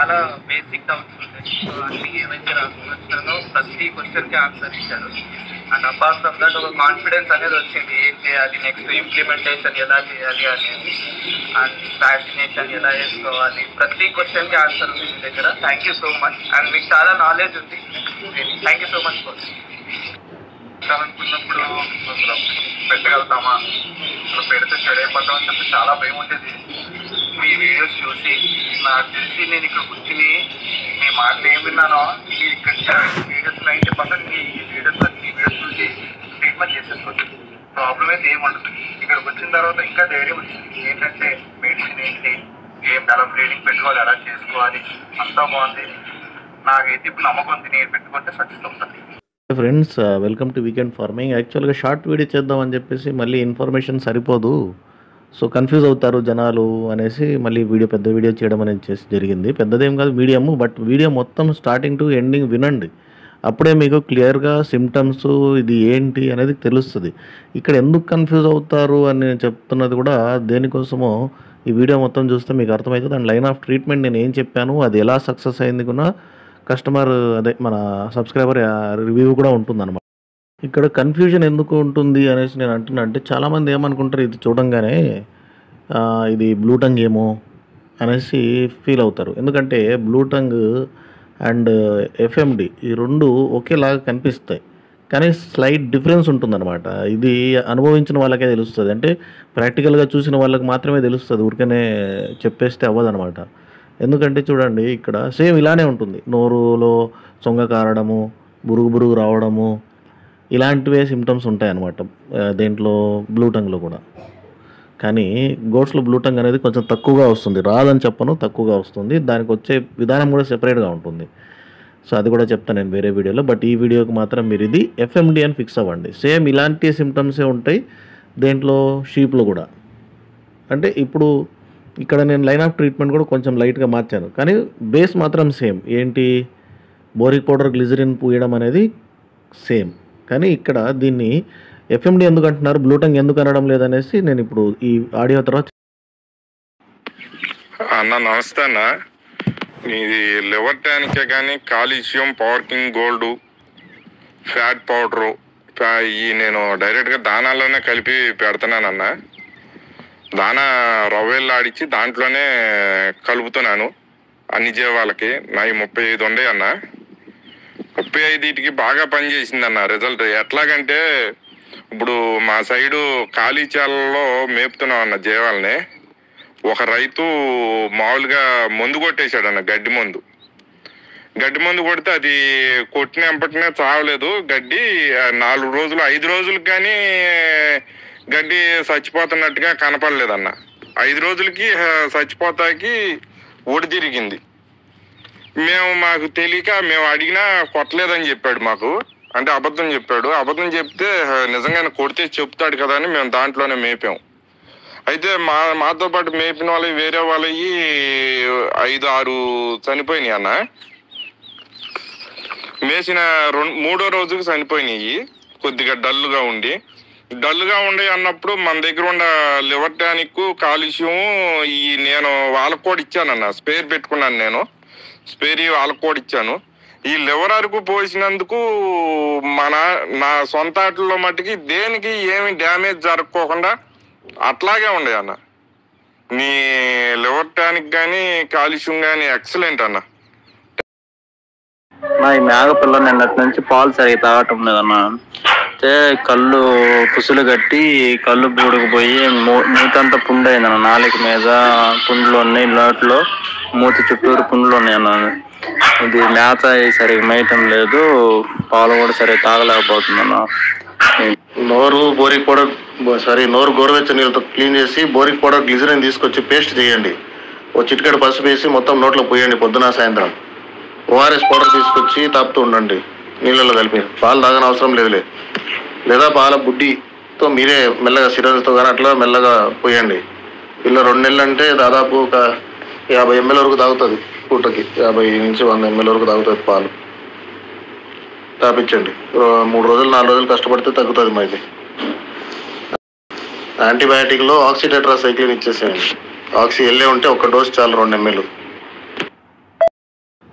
చాలా basic doubts ఉంటాయి so అన్ని ఏవైతే రాసుకుని వచ్చినానో ప్రతి క్వశ్చన్కి ఆన్సర్ ఇచ్చారు అండ్ అపార్ట్ ఫ్రమ్ దట్ ఒక కాన్ఫిడెన్స్ అనేది వచ్చింది ఏం చేయాలి నెక్స్ట్ ఇంప్లిమెంటేషన్ ఎలా చేయాలి అనేది అండ్ వ్యాక్సినేషన్ ఎలా చేసుకోవాలి ప్రతి క్వశ్చన్కి ఆన్సర్ ఉంది మీ దగ్గర thank you so much and మీకు చాలా నాలెడ్జ్ ఉంది thank you so much for పెట్టాలనుకున్నప్పుడు అసలు పెట్టగలుగుతామా అసలు పెడితే చెడైపోతాం అని చెప్పి చాలా భయం ఉండేది మీ వీడియోస్ చూసి నాకు తెలిసి నేను ఇక్కడ కూర్చుని మీ మాటలు ఏం విన్నానో మీరు ఇక్కడ వీడియోస్ నైంటీ పర్సెంట్ మీ వీడియోస్ మీ వీడియోస్ చూసి ట్రీట్మెంట్ చేసేసుకోవచ్చు ప్రాబ్లం అయితే ఏమి ఉండదు ఇక్కడికి వచ్చిన తర్వాత ఇంకా ధైర్యం వచ్చింది ఏంటంటే మెడిసిన్ ఏంటి ఏం ఎలా బ్లీడింగ్ పెట్టుకోవాలి ఎలా చేసుకోవాలి అంతా బాగుంది నాకైతే ఇప్పుడు నమ్మకం ఉంది నేను పెట్టుకుంటే సక్సెస్ అవుతుంది friends welcome to weekend farming యాక్చువల్గా షార్ట్ వీడియో చేద్దామని చెప్పేసి మళ్ళీ ఇన్ఫర్మేషన్ సరిపోదు సో కన్ఫ్యూజ్ అవుతారు జనాలు అనేసి మళ్ళీ వీడియో పెద్ద వీడియో చేయడం అనేది చేసి జరిగింది పెద్దదేం కాదు మీడియం బట్ వీడియో మొత్తం స్టార్టింగ్ టు ఎండింగ్ వినండి అప్పుడే మీకు క్లియర్గా సిమ్టమ్స్ ఇది ఏంటి అనేది తెలుస్తుంది ఇక్కడ ఎందుకు కన్ఫ్యూజ్ అవుతారు అని నేను చెప్తున్నది కూడా దేనికోసమో ఈ వీడియో మొత్తం చూస్తే మీకు అర్థమవుతుంది అండ్ లైన్ ఆఫ్ ట్రీట్మెంట్ నేను ఏం చెప్పాను అది ఎలా సక్సెస్ అయింది కూడా కస్టమర్ అదే మన సబ్స్క్రైబర్ రివ్యూ కూడా ఉంటుందన్నమాట ఇక్కడ కన్ఫ్యూజన్ ఎందుకు ఉంటుంది అనేసి నేను అంటున్నా అంటే చాలామంది ఏమనుకుంటారు ఇది చూడంగానే ఆ, ఇది బ్లూటంగ్ ఏమో అనేసి ఫీల్ అవుతారు ఎందుకంటే బ్లూటంగ్ అండ్ ఎఫ్ఎండి ఈ రెండు ఒకేలాగా కనిపిస్తాయి కానీ స్లైట్ డిఫరెన్స్ ఉంటుందన్నమాట ఇది అనుభవించిన వాళ్ళకే తెలుస్తుంది అంటే ప్రాక్టికల్గా చూసిన వాళ్ళకి మాత్రమే తెలుస్తుంది ఊరికనే చెప్పేస్తే అవ్వదన్నమాట ఎందుకంటే చూడండి ఇక్కడ సేమ్ ఇలానే ఉంటుంది నోరులో సొంగ కారడము బురుగు బురుగు రావడము ఇలాంటివే సిమ్టమ్స్ ఉంటాయి అన్నమాట ఆ, దేంట్లో బ్లూటంగ్లో కూడా కానీ గోట్స్లో బ్లూటంగ్ అనేది కొంచెం తక్కువగా వస్తుంది రాదని చెప్పను తక్కువగా వస్తుంది దానికి వచ్చే విధానం కూడా సెపరేట్గా ఉంటుంది సో అది కూడా చెప్తాను నేను వేరే వీడియోలో బట్ ఈ వీడియోకి మాత్రం మీరు ఇది ఎఫ్ఎండి అని ఫిక్స్ అవ్వండి సేమ్ ఇలాంటి సిమ్టమ్సే ఉంటాయి దేంట్లో షీప్లో కూడా అంటే ఇప్పుడు ఇక్కడ నేను లైన్ ఆఫ్ ట్రీట్మెంట్ కూడా కొంచెం లైట్గా మార్చాను కానీ బేస్ మాత్రం సేమ్ ఏంటి బోరిక్ పౌడర్ గ్లిజరిన్ పూయడం అనేది సేమ్ కానీ ఇక్కడ దీన్ని ఎఫ్ఎండి ఎందుకు అంటున్నారు బ్లూటంగ్ ఎందుకు అనడం లేదనేసి నేను ఇప్పుడు ఈ ఆడియో తర్వాత అన్న నమస్తే అన్న ఇది లివర్ టానికే కానీ calcium power king gold fat powder ఈ నేను డైరెక్ట్గా దానాల్లోనే కలిపి పెడుతున్నానన్న దానా రవ్వేళ్ళు ఆడిచ్చి దాంట్లోనే కలుపుతున్నాను అన్ని జీవాలకి నాయి ముప్పై ఐదు ఉండే అన్న ముప్పై ఐదుటికి బాగా పనిచేసింది అన్న రిజల్ట్ ఎట్లాగంటే ఇప్పుడు మా సైడు ఖాళీ చాలలో మేపుతున్నాం అన్న జీవాలని ఒక రైతు మామూలుగా మందు కొట్టేశాడు అన్న గడ్డి మందు గడ్డి మందు కొడితే అది కొట్టిన వెంపటనే చావలేదు గడ్డి ఆ, నాలుగు రోజులు ఐదు రోజులకు కానీ గడ్డి చచ్చిపోతున్నట్టుగా కనపడలేదన్న ఐదు రోజులకి ఆ, చచ్చిపోతాకి ఒడి తిరిగింది మేము మాకు తెలియక మేము అడిగినా కొట్టలేదని చెప్పాడు మాకు అంటే అబద్ధం చెప్పాడు అబద్ధం చెప్తే ఆ, నిజంగానే కొడితే చెప్తాడు కదా అని మేము దాంట్లోనే మేపాం అయితే మా మాతో పాటు మేపిన వాళ్ళవి వేరే వాళ్ళవి ఐదు ఆరు చనిపోయినాయి అన్న మేసిన రెండు మూడో రోజుకి చనిపోయినాయి కొద్దిగా డల్గా ఉండి డల్గా ఉండే అన్నప్పుడు మన దగ్గర ఉన్న లివర్ టానిక్ కాలుష్యం ఈ నేను వాళ్ళకు కూడా ఇచ్చానన్న స్పేర్ పెట్టుకున్నాను నేను స్పేర్ వాళ్ళకు కూడా ఇచ్చాను ఈ లివర్ అరకు పోసినందుకు మన నా సొంత ఆటల్లో మట్టుకి దేనికి ఏమి డ్యామేజ్ జరగకోకుండా అట్లాగే ఉండే అన్న నీ లివర్ టానిక్ కానీ కాలుష్యం కానీ ఎక్సలెంట్ అన్న నా ఈ మేక పిల్ల నిన్నటి నుంచి పాలు సరిగ్గా తాగటం లేదన్న అయితే కళ్ళు పుసులు కట్టి కళ్ళు బూడుకుపోయి మూ- మూతంతా పుండు అయిందన్న నాలుక మీద పుండ్లు ఉన్నాయి నోట్లో మూతి చుట్టూరు పుండ్లు ఉన్నాయి అన్న ఇది మేత సరిగ్గా మేయటం లేదు పాలు కూడా సరిగ్గా తాగలేకపోతుందన్న నోరు బోరిక్ పౌడర్ సారీ నోరు గోరువెచ్చ నీళ్ళతో క్లీన్ చేసి బోరిక్ పౌడర్ గ్లిజరిన్ తీసుకొచ్చి పేస్ట్ చేయండి ఓ చిటికెడు పసుపు వేసి మొత్తం నోట్లో పోయండి పొద్దున సాయంత్రం ఓఆర్ఎస్ పౌడర్ తీసుకొచ్చి తాపుతూ ఉండండి నీళ్ళలో కలిపి పాలు తాగని అవసరం లేదులే లేదా పాల బుడ్డితో మీరే మెల్లగా సిరస్తో కానీ అట్లా మెల్లగా పోయండి పిల్ల రెండు నెలలు అంటే దాదాపు ఒక యాభై ఎంఎల్ వరకు తాగుతుంది పూటకి యాభై నుంచి వంద ఎంఎల్ వరకు తాగుతుంది పాలు తాపించండి రో- మూడు రోజులు నాలుగు రోజులు కష్టపడితే తగ్గుతుంది మరి యాంటీబయాటిక్లో ఆక్సిడెట్రాసైక్లిన్ ఇచ్చేసేయండి ఆక్సి వెళ్ళే ఉంటే ఒక డోస్ చాలు రెండు ఎంఎల్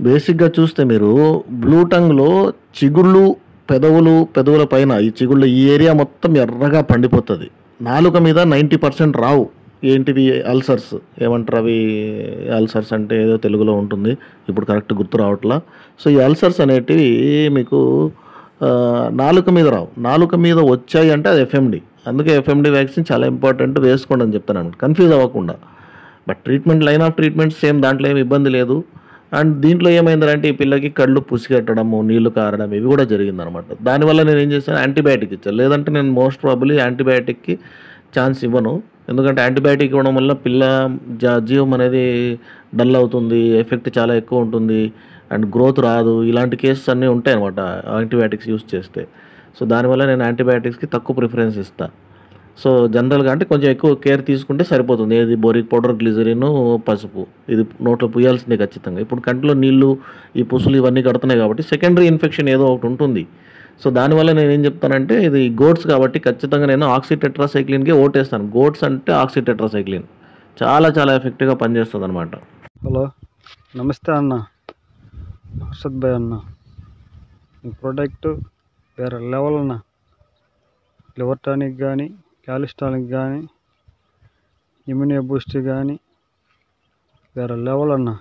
బేసిక్గా చూస్తే మీరు బ్లూ టంగ్లో చిగుళ్ళు పెదవులు పెదవుల పైన ఈ చిగుళ్ళు ఈ ఏరియా మొత్తం ఎర్రగా పండిపోతుంది నాలుక మీద నైంటీ పర్సెంట్ రావు ఏంటివి అల్సర్స్ ఏమంటారు అవి అల్సర్స్ అంటే ఏదో తెలుగులో ఉంటుంది ఇప్పుడు కరెక్ట్ గుర్తు రావట్లా సో ఈ అల్సర్స్ అనేటివి మీకు ఆ, నాలుక మీద రావు నాలుక మీద వచ్చాయి అంటే అది ఎఫ్ఎండి అందుకే ఎఫ్ఎండి వ్యాక్సిన్ చాలా ఇంపార్టెంట్ వేసుకోండి అని చెప్తాను అనమాట కన్ఫ్యూజ్ అవ్వకుండా but treatment line of treatment same దాంట్లో ఏమి ఇబ్బంది లేదు అండ్ దీంట్లో ఏమైందంటే ఈ పిల్లకి కళ్ళు పుసిగట్టడము నీళ్లు కారడం ఇవి కూడా జరిగిందనమాట దానివల్ల నేను ఏం చేశాను యాంటీబయాటిక్ ఇచ్చాను లేదంటే నేను మోస్ట్ ప్రాబుల్లీ యాంటీబయాటిక్కి ఛాన్స్ ఇవ్వను ఎందుకంటే యాంటీబయాటిక్ ఇవ్వడం వల్ల పిల్ల జా జీవం అనేది డల్ అవుతుంది ఎఫెక్ట్ చాలా ఎక్కువ ఉంటుంది అండ్ గ్రోత్ రాదు ఇలాంటి కేసెస్ అన్నీ ఉంటాయి అనమాట యాంటీబయాటిక్స్ యూస్ చేస్తే సో దానివల్ల నేను యాంటీబయాటిక్స్కి తక్కువ ప్రిఫరెన్స్ ఇస్తాను సో జనరల్గా అంటే కొంచెం ఎక్కువ కేర్ తీసుకుంటే సరిపోతుంది ఏది బోరిక్ పౌడర్ గ్లిజరిన్ పసుపు ఇది నోట్లో పుయ్యాల్సిందే ఖచ్చితంగా ఇప్పుడు కంటిలో నీళ్లు ఈ పుసులు ఇవన్నీ కడుతున్నాయి కాబట్టి సెకండరీ ఇన్ఫెక్షన్ ఏదో ఒకటి ఉంటుంది సో దానివల్ల నేను ఏం చెప్తానంటే ఇది గోడ్స్ కాబట్టి ఖచ్చితంగా నేను ఆక్సిటెట్రాసైక్లిన్కి ఓటేస్తాను గోడ్స్ అంటే ఆక్సిటెట్రాసైక్లిన్ చాలా చాలా ఎఫెక్టివ్గా పనిచేస్తుంది అనమాట హలో నమస్తే అన్న హర్షద్ భాయ్ అన్న ఈ ప్రోడక్ట్ వేరే లెవెల్ అన్న లివర్ టానిక్ కానీ క్యాలిస్టానిక్ కానీ ఇమ్యూనియా బూస్ట్ కానీ వేరే లెవెల్ అన్న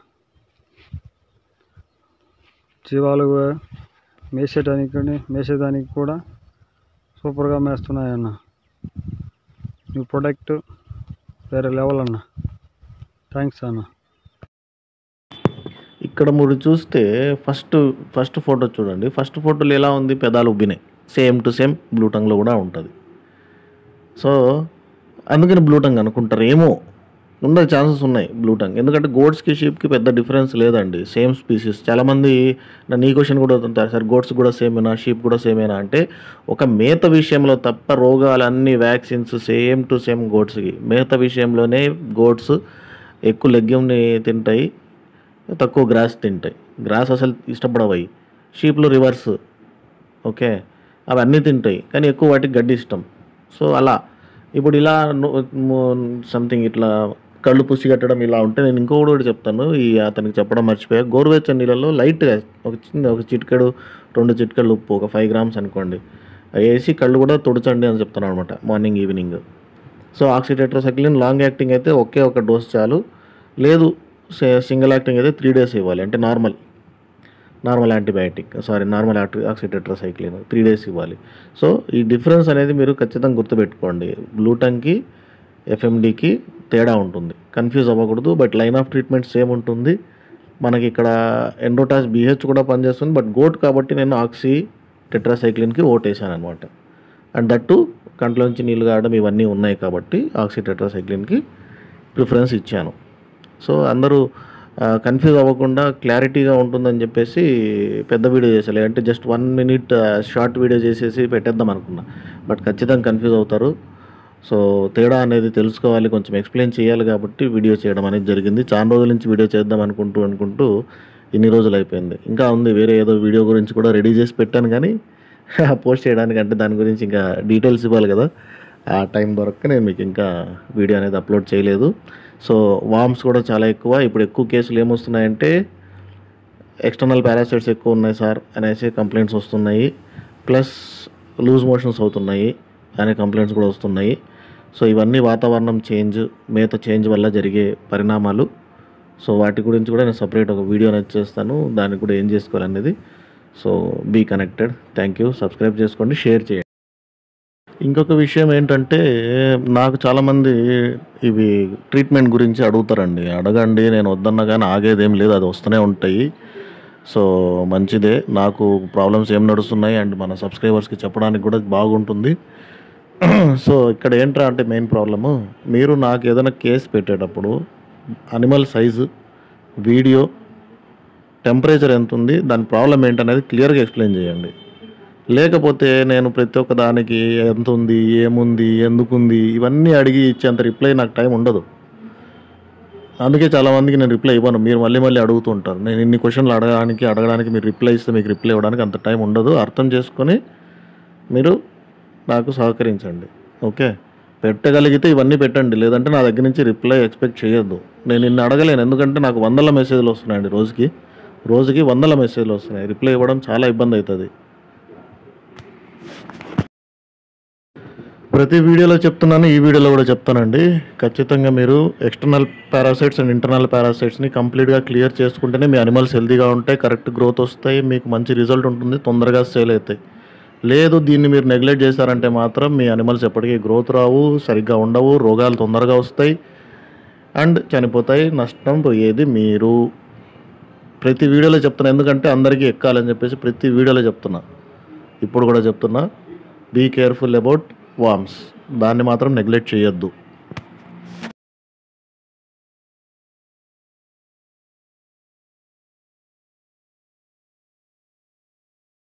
జీవాలు మేసేటానికి కానీ మేసేదానికి కూడా సూపర్గా మేస్తున్నాయి అన్న ఈ ప్రోడక్ట్ వేరే లెవెల్ అన్న థ్యాంక్స్ అన్న ఇక్కడ మీరు చూస్తే ఫస్ట్ ఫస్ట్ ఫోటో చూడండి ఫస్ట్ ఫోటోలో ఎలా ఉంది పెదాలు ఉబ్బినాయి సేమ్ టు సేమ్ బ్లూ టంగ్లో కూడా ఉంటుంది సో అందుకని బ్లూ టంగ్ అనుకుంటారు ఏమో ఉండే ఛాన్సెస్ ఉన్నాయి బ్లూ టంగ్ ఎందుకంటే గోడ్స్కి షీప్కి పెద్ద డిఫరెన్స్ లేదండి సేమ్ స్పీసీస్ చాలామంది నన్ను ఈ క్వశ్చన్ కూడా అవుతుంటారు సార్ గోడ్స్ కూడా సేమేనా షీప్ కూడా సేమేనా అంటే ఒక మేత విషయంలో తప్ప రోగాలన్నీ వ్యాక్సిన్స్ సేమ్ టు సేమ్ గోడ్స్కి మేత విషయంలోనే గోడ్స్ ఎక్కువ లెగ్యంని తింటాయి తక్కువ గ్రాస్ తింటాయి గ్రాస్ అసలు ఇష్టపడవయి షీప్లు రివర్స్ ఓకే అవి అన్నీ తింటాయి కానీ ఎక్కువ వాటికి గడ్డి ఇష్టం సో అలా ఇప్పుడు ఇలా సంథింగ్ ఇట్లా కళ్ళు పుసి కట్టడం ఇలా ఉంటే నేను ఇంకొకటి కూడా చెప్తాను ఈ అతనికి చెప్పడం మర్చిపోయా గోరువెచ్చని నీళ్ళలో లైట్గా ఒక చిన్న ఒక చిటికెడు రెండు చిటికెడు ఉప్పు ఒక ఫైవ్ గ్రామ్స్ అనుకోండి అవి వేసి కళ్ళు కూడా తుడచండి అని చెప్తాను అనమాట morning evening so oxytetracycline long acting అయితే ఒకే ఒక డోస్ చాలు లేదు సింగిల్ యాక్టింగ్ అయితే త్రీ డేస్ ఇవ్వాలి అంటే normal normal antibiotic sorry normal oxytetracycline three days ఇవ్వాలి సో ఈ డిఫరెన్స్ అనేది మీరు ఖచ్చితంగా గుర్తుపెట్టుకోండి బ్లూటంగ్కి ఎఫ్ఎండికి తేడా ఉంటుంది కన్ఫ్యూజ్ అవ్వకూడదు but line of treatment same ఉంటుంది మనకి ఇక్కడ ఎండోటాస్ బీహెచ్ కూడా పనిచేస్తుంది బట్ గోట్ కాబట్టి నేను ఆక్సీ టెట్రాసైక్లిన్కి ఓటేసాను అనమాట అండ్ దట్టు కంట్లోంచి నీళ్ళు కావడం ఇవన్నీ ఉన్నాయి కాబట్టి ఆక్సీ టెట్రాసైక్లిన్కి ప్రిఫరెన్స్ ఇచ్చాను సో అందరూ కన్ఫ్యూజ్ అవ్వకుండా క్లారిటీగా ఉంటుందని చెప్పేసి పెద్ద వీడియో చేసాలి అంటే just one minute short video చేసేసి పెట్టేద్దాం అనుకున్నా బట్ ఖచ్చితంగా కన్ఫ్యూజ్ అవుతారు సో తేడా అనేది తెలుసుకోవాలి కొంచెం ఎక్స్ప్లెయిన్ చేయాలి కాబట్టి వీడియో చేయడం అనేది జరిగింది చాలా రోజుల నుంచి వీడియో చేద్దాం అనుకుంటూ అనుకుంటూ ఇన్ని రోజులు అయిపోయింది ఇంకా ఉంది వేరే ఏదో వీడియో గురించి కూడా రెడీ చేసి పెట్టాను కానీ పోస్ట్ చేయడానికి అంటే దాని గురించి ఇంకా డీటెయిల్స్ ఇవ్వాలి కదా ఆ టైం దొరక్క నేను మీకు ఇంకా వీడియో అనేది అప్లోడ్ చేయలేదు సో వామ్స్ కూడా చాలా ఎక్కువ ఇప్పుడు ఎక్కువ కేసులు ఏమొస్తున్నాయంటే ఎక్స్టర్నల్ పారాసైట్స్ ఎక్కువ ఉన్నాయి సార్ అనేసి కంప్లైంట్స్ వస్తున్నాయి ప్లస్ లూజ్ మోషన్స్ అవుతున్నాయి అనే కంప్లైంట్స్ కూడా వస్తున్నాయి సో ఇవన్నీ వాతావరణం చేంజ్ మేత చేంజ్ వల్ల జరిగే పరిణామాలు సో వాటి గురించి కూడా నేను సపరేట్ ఒక వీడియో అనేది చేస్తాను దానికి కూడా ఏం చేసుకోవాలనేది so be connected thank you subscribe చేసుకోండి షేర్ చేయండి ఇంకొక విషయం ఏంటంటే నాకు చాలామంది ఇవి ట్రీట్మెంట్ గురించి అడుగుతారండి అడగండి నేను వద్దన్నా కానీ ఆగేదేం లేదు అది వస్తూనే ఉంటాయి సో మంచిదే నాకు ప్రాబ్లమ్స్ ఏం నడుస్తున్నాయి అండ్ మన సబ్స్క్రైబర్స్కి చెప్పడానికి కూడా బాగుంటుంది సో ఇక్కడ ఏంట్రా అంటే మెయిన్ ప్రాబ్లము మీరు నాకు ఏదైనా కేసు పెట్టేటప్పుడు అనిమల్ సైజు వీడియో టెంపరేచర్ ఎంత ఉంది దాని ప్రాబ్లం ఏంటనేది క్లియర్గా ఎక్స్ప్లెయిన్ చేయండి లేకపోతే నేను ప్రతి ఒక్క దానికి ఎంత ఉంది ఏముంది ఎందుకుంది ఇవన్నీ అడిగి ఇచ్చేంత రిప్లై నాకు టైం ఉండదు అందుకే చాలామందికి నేను రిప్లై ఇవ్వను మీరు మళ్ళీ మళ్ళీ అడుగుతూ ఉంటారు నేను ఇన్ని క్వశ్చన్లు అడగడానికి అడగడానికి మీరు రిప్లై ఇస్తే మీకు రిప్లై ఇవ్వడానికి అంత టైం ఉండదు అర్థం చేసుకొని మీరు నాకు సహకరించండి ఓకే పెట్టగలిగితే ఇవన్నీ పెట్టండి లేదంటే నా దగ్గర నుంచి రిప్లై ఎక్స్పెక్ట్ చేయొద్దు నేను ఇన్ని అడగలేను ఎందుకంటే నాకు వందల మెసేజ్లు వస్తున్నాయండి రోజుకి రోజుకి వందల మెసేజ్లు వస్తున్నాయి రిప్లై ఇవ్వడం చాలా ఇబ్బంది అవుతుంది ప్రతి వీడియోలో చెప్తున్నాను ఈ వీడియోలో కూడా చెప్తానండి ఖచ్చితంగా మీరు ఎక్స్టర్నల్ పారాసైట్స్ అండ్ ఇంటర్నల్ పారాసైట్స్ని కంప్లీట్గా క్లియర్ చేసుకుంటేనే మీ అనిమల్స్ హెల్తీగా ఉంటాయి కరెక్ట్ గ్రోత్ వస్తాయి మీకు మంచి రిజల్ట్ ఉంటుంది తొందరగా సేల్ అవుతాయి లేదు దీన్ని మీరు నెగ్లెక్ట్ చేశారంటే మాత్రం మీ అనిమల్స్ ఎప్పటికీ గ్రోత్ రావు సరిగ్గా ఉండవు రోగాలు తొందరగా వస్తాయి అండ్ చనిపోతాయి నష్టం పోయేది మీరు ప్రతి వీడియోలో చెప్తున్నా ఎందుకంటే అందరికీ ఎక్కాలని చెప్పేసి ప్రతి వీడియోలో చెప్తున్నా ఇప్పుడు కూడా చెప్తున్నా బీ కేర్ఫుల్ అబౌట్ వామ్స్ దాన్ని మాత్రం నెగ్లెక్ట్ చేయొద్దు